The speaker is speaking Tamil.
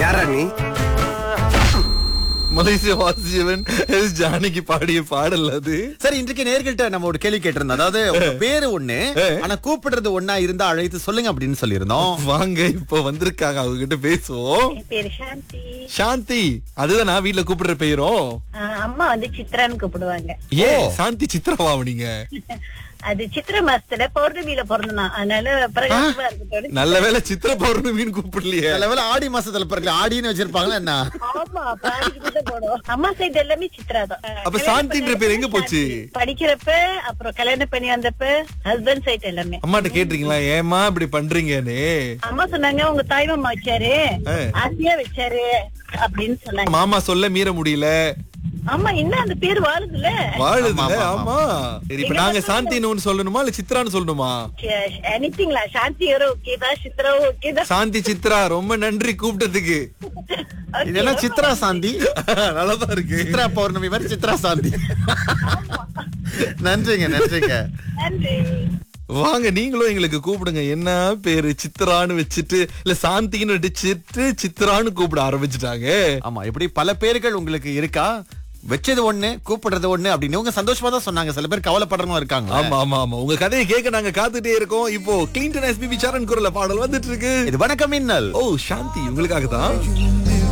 யாரா நீ மலேசிய வாசியவன் எஸ் ஜானகி பாடிய பாடல் அது சரி இன்றைக்கு நேர்கள்ட்ட நம்ம ஒரு கேள்வி கேட்டிருந்தோம் அதாவது உங்க பேரு ஒண்ணு ஆனா கூப்பிடுறது ஒண்ணா இருந்தா அழைத்து சொல்லுங்க அப்படின்னு சொல்லியிருந்தோம் வாங்க இப்போ வந்திருக்காங்க அவங்க கிட்ட பேசுவோம் என் பேரு சாந்தி சாந்தி அதுதான் நான் வீட்ல கூப்பிடுற பெயரும் ஆஹ் அம்மா வந்து சித்ரான்னு கூப்பிடுவாங்க ஏ சாந்தி சித்திரவா நீங்க அது சித்திர மாசத்துல பௌர்ணமியில பிறந்தான் அதனால பிரகாசமா இருக்கட்டும் நல்ல வேளை சித்திர பௌர்ணமின்னு கூப்பிடலையே நல்ல வேளை ஆடி மாசத்துல பிறகு ஆடின்னு வச்சிருப்பாங்களா என்ன ஆமா பாடிக்கிட்டு தான் போடுவோம் அம்மா சைடு எல்லாமே சித்ரா தான் அப்ப கல்யாணம் சாந்தின்ற பேர் எங்க பண்ணப்ப போச்சு? சாந்தி. படிக்கிறப்ப அப்புறம் கல்யாணம் பண்ணி வந்தப்ப ஹஸ்பண்ட் சைடு எல்லாமே அம்மாட்ட கேட்டிருக்கீங்களா ஏமா இப்படி பண்றீங்கன்னு அம்மா சொன்னாங்க உங்க தாய் மாமா வச்சாரு ஆ. ஆசையா வச்சாரு அப்படின்னு சொன்னாங்க மாமா சொல்ல மீற முடியல ஆமா இன்னும் அந்த பேர் வாழுதுல வாழுதுல ஆமா, ஆமா சரி இப்ப நாங்க சாந்தின்னு ஒண்ணு சொல்லணுமா இல்ல சித்ரான்னு சொல்லணுமா எனிதிங்லா சாந்தி வரும் ஓகே தான் சித்ரா ஓகே தான் சாந்தி சித்ரா ரொம்ப நன்றி கூப்பிட்டதுக்கு இது என்ன சித்ரா சாந்தி நல்லாதான் இருக்கு சித்ரா பௌர்ணமி மாதிரி சித்ரா சாந்தி நன்றிங்க நன்றிங்க நன்றி வாங்க நீங்களும் எங்களுக்கு கூப்பிடுங்க என்ன பேரு சித்ரான்னு வச்சுட்டு இல்ல சாந்தின்னு வச்சுட்டு சித்ரான்னு கூப்பிட ஆரம்பிச்சுட்டாங்க ஆமா எப்படி பல பேர்கள் உங்களுக்கு இருக்கா வச்சது ஒண்ணு கூப்பிடுறது ஒண்ணு அப்படின்னு இவங்க சந்தோஷமா தான் சொன்னாங்க சில பேர் கவலைப்படுறவங்க இருக்காங்க ஆமா ஆமா ஆமா உங்க கதையை கேட்க நாங்க காத்துட்டே இருக்கோம் இப்போ கிளின்டன் எஸ்பிபி சரண் குரல்ல பாடல் வந்துட்டு இருக்கு இது வணக்கம் மின்னல் ஓ சாந்தி உங்களுக்காக தான்